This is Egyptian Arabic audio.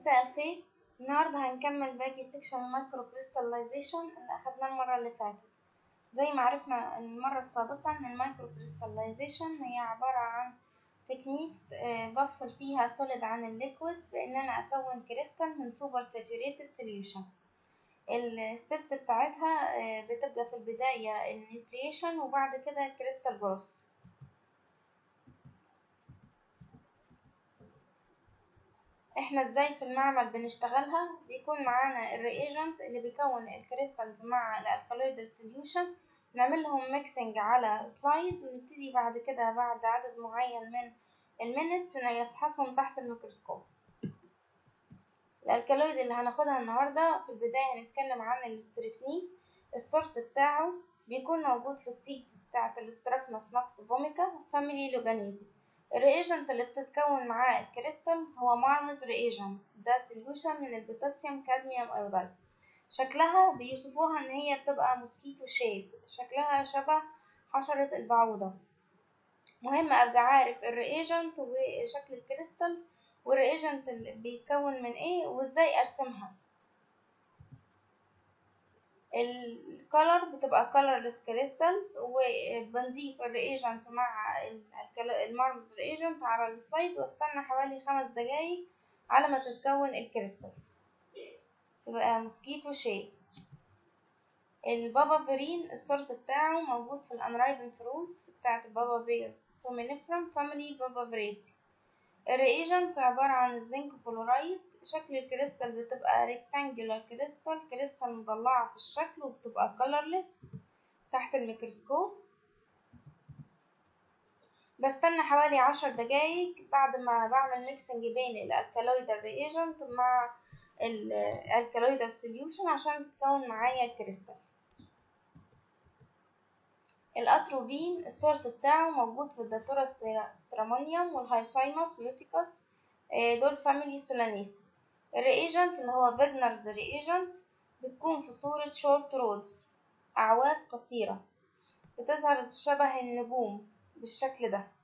مساء الخير النهاردة هنكمل باقي سيكشن المايكرو كريستاليزيشن اللي أخدناه المرة اللي فاتت زي ما عرفنا المرة السابقة إن المايكرو كريستاليزيشن هي عبارة عن تكنيكس بفصل فيها سوليد عن الليكويد بإن أنا أكون كريستال من سوبر ساتوريتد سوليوشن الستبس بتاعتها بتبقى في البداية النيوكليشن وبعد كده الكريستال جروس احنا ازاي في المعمل بنشتغلها بيكون معانا الرياجنت اللي بيكون الكريستالز مع الالكالويد سوليوشن نعمل لهم ميكسنج على سلايد ونبتدي بعد كده بعد عدد معين من المينتس نفحصهم تحت الميكروسكوب الالكالويد اللي هناخدها النهارده في البدايه هنتكلم عن الاستريكنين السورس بتاعه بيكون موجود في السيد بتاعه الاستراكنوس نوكس فوميكا فاميلي لوجانيزي الرياجنت اللي بتتكون معاه الكريستالز هو مارمز رياجنت ده سوليوشن من البوتاسيوم كادميوم ايودايد شكلها بيوصفوها ان هي بتبقى موسكيتو شيب شكلها شبه حشرة البعوضة مهم ابقى عارف الرياجنت وشكل الكريستالز والرياجنت اللي بيتكون من ايه وازاي ارسمها الكولر بتبقى colorless crystals وبنضيف الرياجنت مع المارمز رياجنت على السلايد واستنى حوالي خمس دقايق على ما تتكون الكريستالز تبقى موسكيتو شيب البابا فيرين السورس بتاعه موجود في الانرايبن فروتس بتاعت البابا فير سومينيفرم فاميلي بابا فريسي الرياجنت عبارة عن الزنك فلورايد شكل الكريستال بتبقى ريكتانجولار كريستال كريستال مضلعة في الشكل وبتبقى colorless تحت الميكروسكوب بستنى حوالي عشر دقايق بعد ما بعمل ميكسنج بين الالكالويد رياجنت مع الالكالويد سوليوشن عشان تتكون معايا الكريستال الاتروبين السورس بتاعه موجود في الداتورا سترامونيوم والهايسايموس بيوتيكوس دول فاميلي سولانيسي الرياجنت اللي هو فيجنرز رياجنت بتكون في صورة شورت رودز أعواد قصيرة بتظهر شبه النجوم بالشكل ده